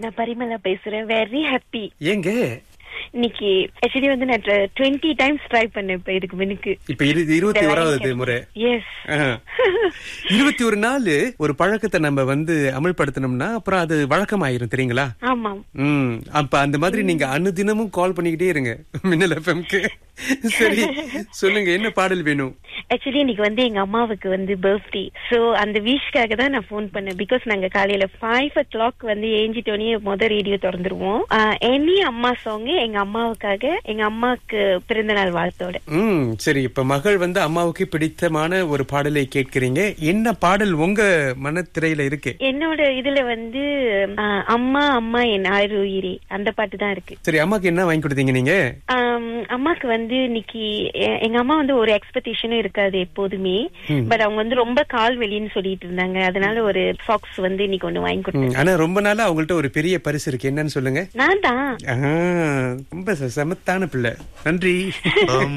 நான் பரிமலா பேசுறேன் very happy ஏங்க இன்னைக்கு ஆக்சுவலி வந்து நான் டுவெண்ட்டி டைம்ஸ் ட்ரை பண்ணேன் இப்ப இதுக்கு முன்னுக்கு இப்ப இரு இருபத்தி ஓராவது முறை எஸ் இருபத்தி ஒரு நாள் ஒரு பழக்கத்தை நம்ம வந்து அமல்படுத்தணும்னா அப்புறம் அது வழக்கமாயிரும் தெரியுங்களா ஆமாம் ம் அப்ப அந்த மாதிரி நீங்க அனுதினமும் கால் பண்ணிக்கிட்டே இருங்க மின்னல் எஃப்எம்க்கு சரி சொல்லுங்க என்ன பாடல் வேணும் ஆக்சுவலி இன்னைக்கு வந்து எங்க அம்மாவுக்கு வந்து பர்த்டே சோ அந்த விஷக்காக தான் நான் ஃபோன் பண்ணேன் பிகாஸ் நாங்க காலையில ஃபைவ் ஓ கிளாக் வந்து ஏஞ்சிட்டோனே முத ரேடியோ திறந்துருவோம் எனி அம்மா சாங் எங்க அம்மாவுக்காக எங்க அம்மாவுக்கு பிறந்த நாள் வாழ்த்தோட ம் சரி இப்ப மகள் வந்து அம்மாவுக்கு பிடித்தமான ஒரு பாடலை கேட்கிறீங்க என்ன பாடல் உங்க மனத்திரையில இருக்கு என்னோட இதுல வந்து ஆ, அம்மா அம்மா என் ஆறு உயிரே அந்த பாட்டு தான் இருக்கு சரி அம்மாக்கு என்ன வாங்கி கொடுத்தீங்க நீங்க ஆம், அம்மாக்கு வந்து இன்னைக்கு எ- எங்க அம்மா வந்து ஒரு எக்ஸ்பெக்டேஷனும் இருக்காது எப்போதுமே பட் அவங்க வந்து ரொம்ப கால் வெளின்னு சொல்லிட்டு இருந்தாங்க அதனால ஒரு சாக்ஸ் வந்து இன்னைக்கு ஒண்ணு வாங்கி கொடுத்தேன் ம், ஆனா ரொம்ப நாளா அவங்கள்ட்ட ஒரு பெரிய பரிசு இருக்கு என்னன்னு சொல்லுங்க நான் தான் ஆ, ரொம்ப ச- சமத்தான பிள்ளை நன்றி